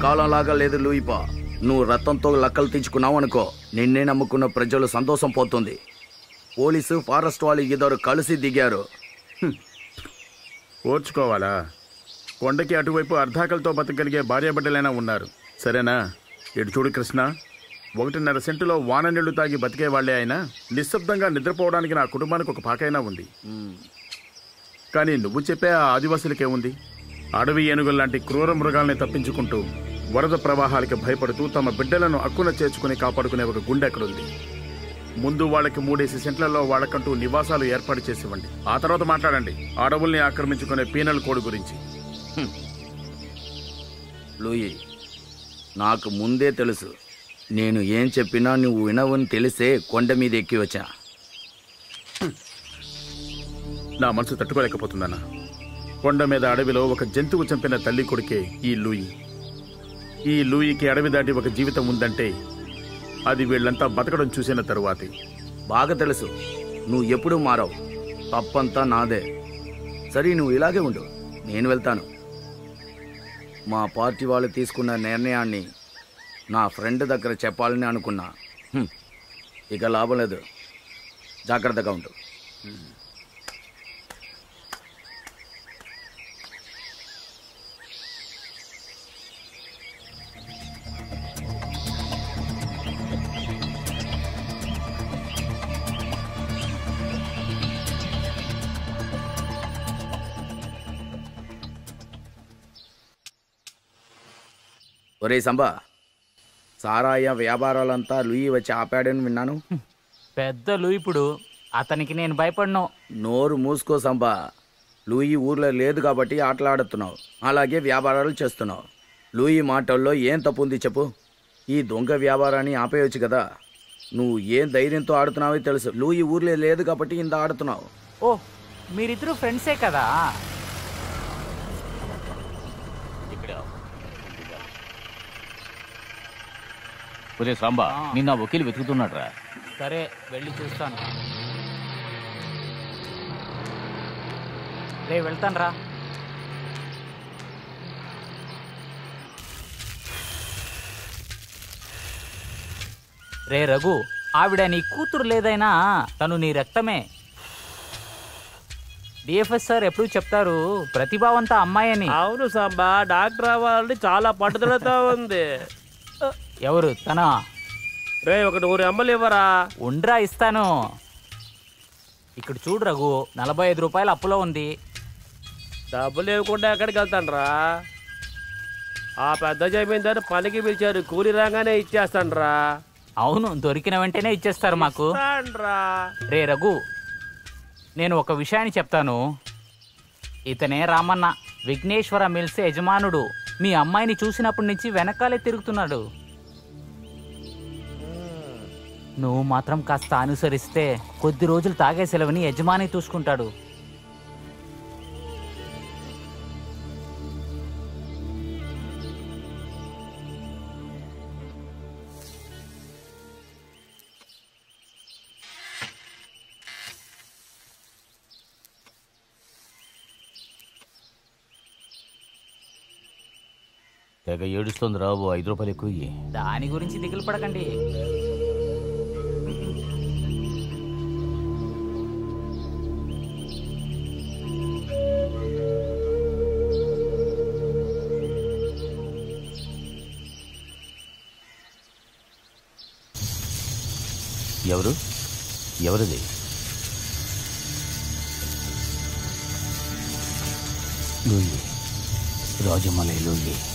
కాలం లాగా లేదు లూయిపా నువ్వు రక్తంతో లక్కలు తీర్చుకున్నావు అనుకో నిన్నే నమ్ముకున్న ప్రజలు సంతోషం పోతుంది పోలీసు ఫారెస్ట్ వాళ్ళు ఇద్దరు కలిసి దిగారు ఓర్చుకోవాలా కొండకి అటువైపు అర్ధాకలతో బతకగలిగే భార్యాబిడ్డలైనా ఉన్నారు సరేనా ఇటు చూడు కృష్ణ ఒకటిన్నర సెంటులో వాన నీళ్లు తాగి బతికే వాళ్లే అయినా నిశ్శబ్దంగా నిద్రపోవడానికి నా కుటుంబానికి ఒక పాకైనా ఉంది కానీ నువ్వు చెప్పే ఆ ఆదివాసులకేముంది అడవి ఏనుగుల లాంటి క్రూర మృగాల్ని తప్పించుకుంటూ వరద ప్రవాహాలకి భయపడుతూ తమ బిడ్డలను అక్కున చేర్చుకుని కాపాడుకునే ఒక గుండె ఎక్కడుంది ముందు వాళ్ళకి మూడేసి సెంట్లలో వాళ్ళకంటూ నివాసాలు ఏర్పాటు చేసివ్వండి ఆ తర్వాత మాట్లాడండి అడవుల్ని ఆక్రమించుకునే పీనల్ కోడ్ గురించి లూయి నాకు ముందే తెలుసు నేను ఏం చెప్పినా నువ్వు వినవని తెలిసే కొండ మీద ఎక్కి వచ్చా నా మనసు తట్టుకోలేకపోతుందన్న కొండ మీద అడవిలో ఒక జంతువు చంపిన తల్లి కొడుకే ఈ లూయి ఈ లూయికి అడవి దాటి ఒక జీవితం ఉందంటే అది వీళ్ళంతా బతకడం చూసిన తరువాతే బాగా తెలుసు నువ్వు ఎప్పుడు మారవు తప్పంతా నాదే సరే నువ్వు ఇలాగే ఉండు నేను వెళ్తాను మా పార్టీ వాళ్ళు తీసుకున్న నిర్ణయాన్ని నా ఫ్రెండ్ దగ్గర చెప్పాలని అనుకున్నా హ్మ్. ఇక లాభం లేదు జాగ్రత్తగా ఉండు ఒరే సంబా సారాయ వ్యాపారాలంతా లూయి వచ్చి ఆపాడని విన్నాను పెద్దలు ఇప్పుడు అతనికి నేను భయపడను నోరు మూసుకో సంబా లూయి ఊర్లో లేదు కాబట్టి ఆటలాడుతున్నావు అలాగే వ్యాపారాలు చేస్తున్నావు లూయి మాటల్లో ఏం తప్పు ఉంది చెప్పు ఈ దొంగ వ్యాపారాన్ని ఆపేయొచ్చు కదా నువ్వు ఏం ధైర్యంతో ఆడుతున్నావో తెలుసు లూయి ఊర్లో లేదు కాబట్టి ఇంత ఆడుతున్నావు ఓ మీరిద్దరు ఫ్రెండ్సే కదా ఒరే సాంబా నిన్న వకీలు వెతుకుతున్నాడు రా సరే వెళ్ళి చూస్తాను రే వెళ్తాను రా రే రఘు ఆవిడ నీ కూతురు లేదైనా తను నీ రక్తమే డిఎఫ్ఎస్ సార్ ఎప్పుడు చెప్తారు ప్రతిభావంత అమ్మాయి అని అవును సాంబా డాక్టర్ అవ్వాలని చాలా పట్టుదలతో ఉంది ఎవరు తనా రే ఒక నూరు అమ్మలు ఇవ్వరా ఉండ్రా ఇస్తాను ఇక్కడ చూడు రఘు నలభై ఐదు రూపాయలు అప్పులో ఉంది డబ్బులు ఇవ్వకుండా ఎక్కడికి వెళ్తాండ్రా ఆ పెద్ద జమీందారు పనికి పిలిచారు కూలి రాగానే ఇచ్చేస్తాండ్రా అవును దొరికిన వెంటనే ఇచ్చేస్తారు మాకు ఇస్తాండ్రా రే రఘు నేను ఒక విషయాన్ని చెప్తాను ఇతనే రామన్న విఘ్నేశ్వర మిల్స్ యజమానుడు మీ అమ్మాయిని చూసినప్పటి నుంచి వెనకాలే తిరుగుతున్నాడు నువ్వు మాత్రం కాస్త అనుసరిస్తే కొద్ది రోజులు తాగే సెలవుని యజమాని చూసుకుంటాడు తెగ ఏడుస్తుంది రా ఓ ఐదు రూపాయలు ఎక్కువ ఇయ్యి. దాని గురించి దిగులు పడకండి ఎవరు ఎవరిది లూయి రాజమలై లూయి